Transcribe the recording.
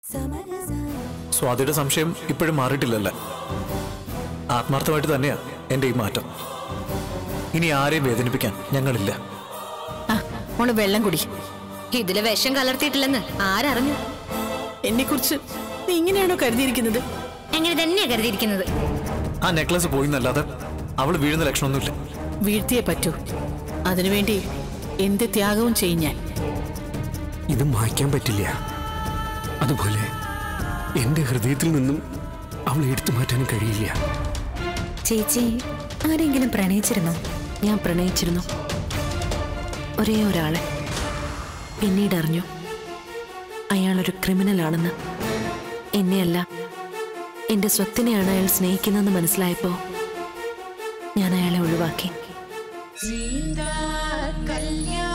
സ്വാതിയുടെ സംശയം ഇപ്പോഴും മാറിയിട്ടില്ലല്ലേ ആത്മാർത്ഥമായിട്ട് തന്നെയാ എന്റെ ഈ മാറ്റം ഇനി ആരെയും വേദനിപ്പിക്കാൻ ഞങ്ങളില്ല ആ മോള് വെള്ളം കുടി ഇതില് വിഷം കലർത്തിയിട്ടില്ലെന്ന് ആരറിഞ്ഞു എന്നെ കുറിച്ച് നീ ഇങ്ങനെയാണോ കരുതിയിരിക്കുന്നത് എങ്ങനെ തന്നെയാ കരുതിയിരിക്കുന്നത് ആ നെക്ലസ് പോയിന്നല്ലാതെ അവള് വീഴുന്ന ലക്ഷണമൊന്നുമില്ല വീഴ്ത്തിയേ പറ്റൂ അതിനുവേണ്ടി എന്ത് ത്യാഗവും ചെയ്യും ഞാൻ ഇത് മായ്ക്കാൻ പറ്റില്ല അതുപോലെ എന്റെ ഹൃദയത്തിൽ നിന്നും അവളെ എടുത്തു മാറ്റാനും കഴിയില്ല ചേച്ചി ആരെങ്കിലും പ്രണയിച്ചിരുന്നോ ഞാൻ പ്രണയിച്ചിരുന്നു ഒരേ ഒരാളെ പിന്നീട് അറിഞ്ഞു അയാളൊരു ക്രിമിനലാണെന്ന് എന്നെയല്ല എന്റെ സ്വത്തിനെയാണ് അയാൾ സ്നേഹിക്കുന്നതെന്ന് മനസ്സിലായപ്പോ ഞാൻ അയാളെ ഒഴിവാക്കി കല്യാണം